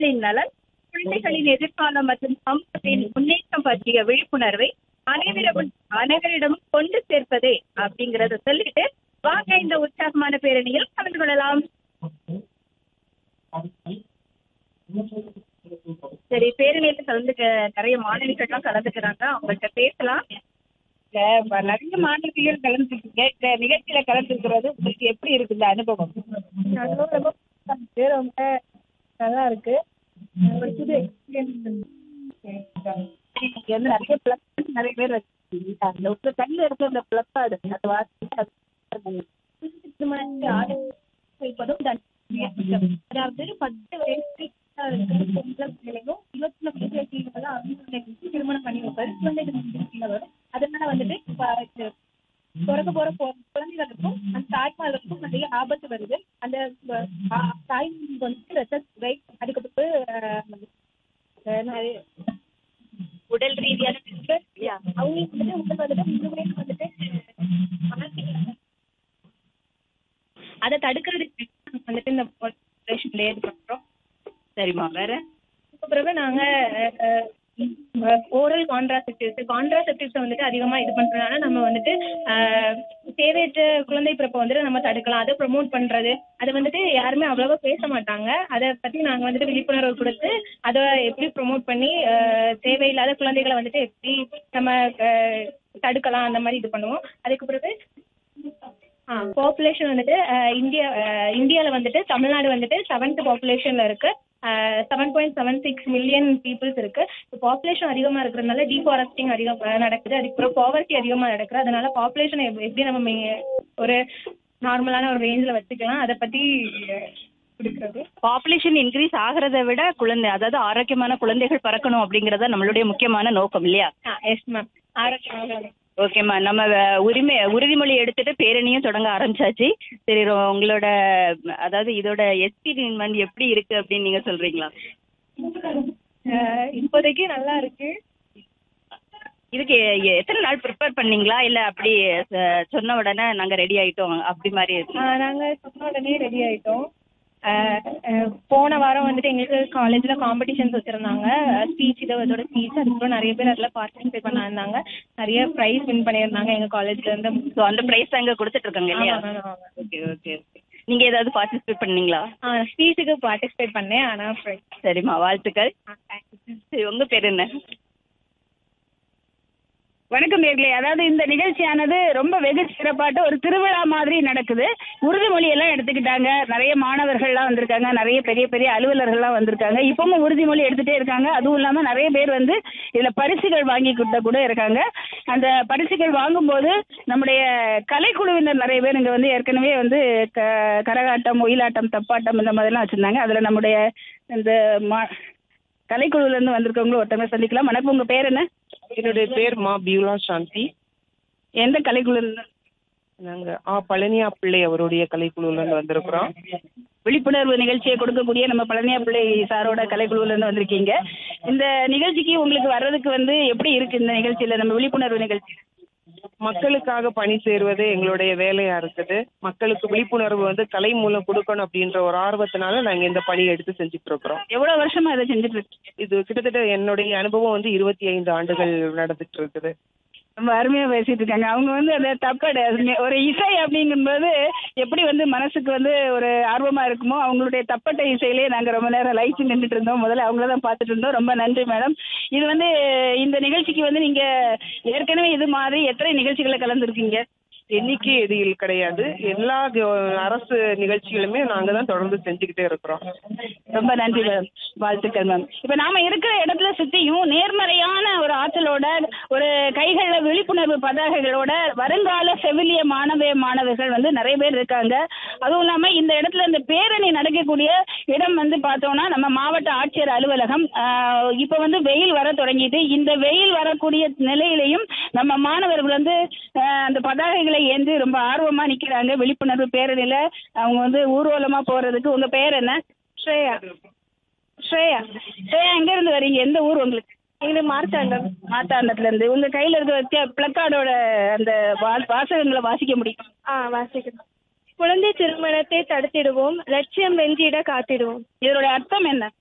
குழந்தைகளின் நலன் குழந்தைகளின் எதிர்காலம் மற்றும் சமூகத்தின் முன்னேற்றம் பற்றிய விழிப்புணர்வை அனைவரிடம் அனைவரிடமும் கொண்டு சேர்ப்பதே அப்படிங்கறத சொல்லிட்டு வாங்க இந்த உற்சாகமான பேரணியில் கலந்து கொள்ளலாம் சரி பேரணியில கலந்துக்க நிறைய மாணவிகள்லாம் கலந்துக்கிறாங்க அவங்கள்ட்ட பேசலாம் இல்ல, ப- நிறைய மாணவிகள் கலந்துருக்கீங்க இந்த நிகழ்ச்சியில கலந்துருக்கிறது உங்களுக்கு எப்படி இருக்கு இந்த அனுபவம் இது ரொம்ப நல்லா இருக்கு ஒரு புது எக்ஸ்பீரியன்ஸ் இங்க வந்து நிறைய பிளஸ் நிறைய பேர் வச்சிருக்கீங்க அந்த உங்க கண்ணில் இருக்க அந்த பிளப்பாடு அது வாசி அது திருமணத்தை ஆதரிப்பதும் தண்டனை. அதாவது பத்து வயசு இருக்கிற பொம்பளை பிள்ளைகளும் இருபத்தி நாலு வயசுல இருக்கிறவங்க அவங்களுக்கு திருமணம் பண்ணி வைப்பாரு குழந்தைகள் வரும் அதனால வந்துட்டு ப- பிறக்க போற பொ- குழந்தைகளுக்கும் அந்த தாய்மார்களுக்கும் நிறைய ஆபத்து வருது அந்த அஹ், ஆ- தாய்மார்களுக்கு வந்துட்டு ரத்த சுவை அதுக்கப்புறம் அஹ், நிறைய உடல் ரீதியான stress, அவங்களுக்கு வந்து உடல் வந்துட்டு முழுமையாக வந்துட்டு மாற்றிக்கிறாங்க அதை தடுக்கிறதுக்கு வந்துட்டு இந்த ஆபரேஷன்ல இது பண்றோம் சரிம்மா வேற பிறகு நாங்க ஓரல் கான்ட்ராசெப்டிவ்ஸ் கான்ட்ராசெப்டிவ்ஸ் வந்துட்டு அதிகமா இது பண்றதுனால நம்ம வந்துட்டு அஹ், தேவையற்ற குழந்தை பிறப்பை வந்துட்டு நம்ம தடுக்கலாம் அதை ப்ரொமோட் பண்றது அதை வந்துட்டு யாருமே அவ்வளவா பேச மாட்டாங்க அதை பத்தி நாங்க வந்துட்டு விழிப்புணர்வு கொடுத்து அதை எப்படி ப்ரொமோட் பண்ணி அஹ், தேவையில்லாத குழந்தைகளை வந்துட்டு எப்படி நம்ம அஹ், தடுக்கலாம் அந்த மாதிரி இது பண்ணுவோம் அதுக்கு பிறகு பாப்புலேஷன் வந்துட்டு அஹ், இந்தியா அஹ், இந்தியால வந்துட்டு தமிழ்நாடு வந்துட்டு செவன்த் பாப்புலேஷன்ல இருக்கு seven point seven six million peoples இருக்கு பாப்புலேஷன் அதிகமா இருக்கிறதுனால டீஃபாரஸ்டிங் அதிகம் அஹ், நடக்குது அதுக்கப்புறம் பாவர்ட்டி அதிகமா நடக்குது அதனால பாப்புலேஷன் எப்படி நம்ம மே- ஒரு நார்மலான ஒரு ரேஞ்சில் வச்சுக்கலாம் அதை பத்தி அஹ், கொடுக்கறது பாப்புலேஷன் இன்க்ரீஸ் ஆகிறத விட குழந்தை அதாவது ஆரோக்கியமான குழந்தைகள் பிறக்கணும் அப்படிங்கறத நம்மளுடைய முக்கியமான நோக்கம் இல்லையா எஸ் மேம் ஆரோக்கியமாக ஓகேம்மா நம்ம அஹ், உரிமை உறுதிமொழி எடுத்துட்டு பேரணியும் தொடங்க ஆரம்பிச்சாச்சு சரி ரொ- உங்களோட அதாவது இதோட எக்ஸ்பீரியன்மெண்ட் எப்படி இருக்கு அப்படின்னு நீங்க சொல்றீங்களா அஹ், இப்போதைக்கு நல்லா இருக்கு இதுக்கு எ- எத்தனை நாள் ப்ரிப்பேர் பண்ணீங்களா இல்ல அப்படி அஹ், சொன்ன உடனே நாங்க ரெடி ஆயிட்டோம் அப்படி மாதிரி இருக்கு ஆஹ் நாங்க சொன்ன உடனே ரெடி ஆயிட்டோம் ஆஹ் ஆஹ் போன வாரம் வந்துட்டு எங்களுக்கு காலேஜ்ல காம்படிஷன்ஸ் வச்சிருந்தாங்க ஸ்பீச் இது இதோட ஸ்பீச் அதுக்கப்புறம் நிறைய பேர் அதில் பார்ட்டிசிபேட் பண்ணாங்க நிறைய ப்ரைஸ் வின் பண்ணியிருந்தாங்க எங்க காலேஜ்ல இருந்து ஸோ அந்த ப்ரைஸ் அங்க கொடுத்துட்டு இருக்காங்க இல்லையா ஆமா, ஆமா, ஆமா. ஓகே ஓகே நீங்க ஏதாவது பார்ட்டிசிபேட் பண்ணீங்களா ஆ ஸ்பீச்சுக்கு பார்ட்டிசிபேட் பண்ணேன் ஆனா ப்ரைஸ் சரிம்மா வாழ்த்துக்கள் சரி உங்க பேர் என்ன வணக்கம் நேர்களே அதாவது இந்த நிகழ்ச்சியானது ரொம்ப வெகு சிறப்பாட்டு ஒரு திருவிழா மாதிரி நடக்குது உறுதிமொழி எல்லாம் எடுத்துக்கிட்டாங்க நிறைய மாணவர்கள்லாம் வந்திருக்காங்க நிறைய பெரிய பெரிய அலுவலர்கள்லாம் வந்திருக்காங்க இப்பவும் உறுதிமொழி எடுத்துட்டே இருக்காங்க அதுவும் இல்லாம நிறைய பேர் வந்து இதுல பரிசுகள் வாங்கி கொடுத்த கூட இருக்காங்க அந்த பரிசுகள் வாங்கும்போது நம்முடைய கலைக்குழுவினர் நிறைய பேர் இங்க வந்து ஏற்கனவே வந்து க கரகாட்டம் ஒயிலாட்டம் தப்பாட்டம் இந்த மாதிரிலாம் வச்சிருந்தாங்க அதுல நம்முடைய இந்த மா கலைக்குழுல இருந்து வந்திருக்கவங்களும் ஒருத்தவங்க சந்திக்கலாம் வணக்கம் உங்க பேர் என்ன என்னுடைய பேர் மா பியூலா சாந்தி எந்த கலைக்குழு இருந்து நாங்க ஆ பழனியா பிள்ளை அவருடைய கலைக்குழுல இருந்து வந்திருக்கிறோம் விழிப்புணர்வு நிகழ்ச்சியை கொடுக்கக்கூடிய நம்ம பழனியா பிள்ளை சாரோட கலைக்குழுல இருந்து வந்திருக்கீங்க இந்த நிகழ்ச்சிக்கு உங்களுக்கு வர்றதுக்கு வந்து எப்படி இருக்கு இந்த நிகழ்ச்சியில நம்ம விழிப்புணர்வு நிகழ்ச்சி மக்களுக்காக பணி சேருவது எங்களுடைய வேலையா இருக்குது மக்களுக்கு விழிப்புணர்வு வந்து கலை மூலம் கொடுக்கணும் அப்படின்ற ஒரு ஆர்வத்தினால நாங்க இந்த பணியை எடுத்து செஞ்சுட்டு இருக்கிறோம் எவ்வளவு வருஷமா இதை செஞ்சுட்டு இருக்கீங்க இது கிட்டத்தட்ட என்னுடைய அனுபவம் வந்து இருபத்தி ஐந்து ஆண்டுகள் நடந்துட்டு இருக்குது ரொம்ப அருமையா பேசிட்டு இருக்காங்க அவங்க வந்து அந்த தப்படை ஒரு இசை அப்படிங்கும்போது எப்படி வந்து மனசுக்கு வந்து ஒரு ஆர்வமா இருக்குமோ அவங்களுடைய தப்பட்டை இசையிலே நாங்க ரொம்ப நேரம் லைச்சு நின்றுட்டு இருந்தோம் முதல்ல அவங்கள தான் பார்த்துட்டு இருந்தோம் ரொம்ப நன்றி மேடம் இது வந்து இந்த நிகழ்ச்சிக்கு வந்து நீங்க ஏற்கனவே இது மாதிரி எத்தனை நிகழ்ச்சிகளை கலந்துருக்கீங்க எண்ணிக்கை எதில் கிடையாது எல்லா க- அரசு நிகழ்ச்சிகளுமே நாங்க தான் தொடர்ந்து செஞ்சுக்கிட்டே இருக்கிறோம் ரொம்ப நன்றி மேம் வாழ்த்துக்கள் மேம் இப்போ நாம இருக்கிற இடத்துல சுத்தியும் நேர்மறையான ஒரு ஆற்றலோட ஒரு கைகள்ல விழிப்புணர்வு பதாகைகளோட வருங்கால செவிலிய மாணவ மாணவர்கள் வந்து நிறைய பேர் இருக்காங்க அதுவும் இல்லாம இந்த இடத்துல இந்த பேரணி நடக்கக்கூடிய இடம் வந்து பார்த்தோம்னா நம்ம மாவட்ட ஆட்சியர் அலுவலகம் ஆஹ் இப்போ வந்து வெயில் வர தொடங்கிட்டு இந்த வெயில் வரக்கூடிய நிலையிலையும் நம்ம மாணவர்கள் வந்து ஆஹ் அந்த பதாகைகளை ஏந்தி ரொம்ப ஆர்வமா நிக்கிறாங்க விழிப்புணர்வு பேரணியில அவங்க வந்து ஊர்வலமா போறதுக்கு உங்க பேர் என்ன ஸ்ரேயா ஸ்ரேயா ஸ்ரேயா எங்க இருந்து வரீங்க எந்த ஊர் உங்களுக்கு எங்களுக்கு மார்த்தாண்டம் மாத்தாண்டத்துல இருந்து உங்க கையில இருக்க பிளக்கார்டோட அந்த வா- வாசகங்களை வாசிக்க முடியும் ஆ வாசிக்கிறோம் குழந்தை திருமணத்தை தடுத்திடுவோம் லட்சியம் வென்றிட காத்திடுவோம் இதோட அர்த்தம் என்ன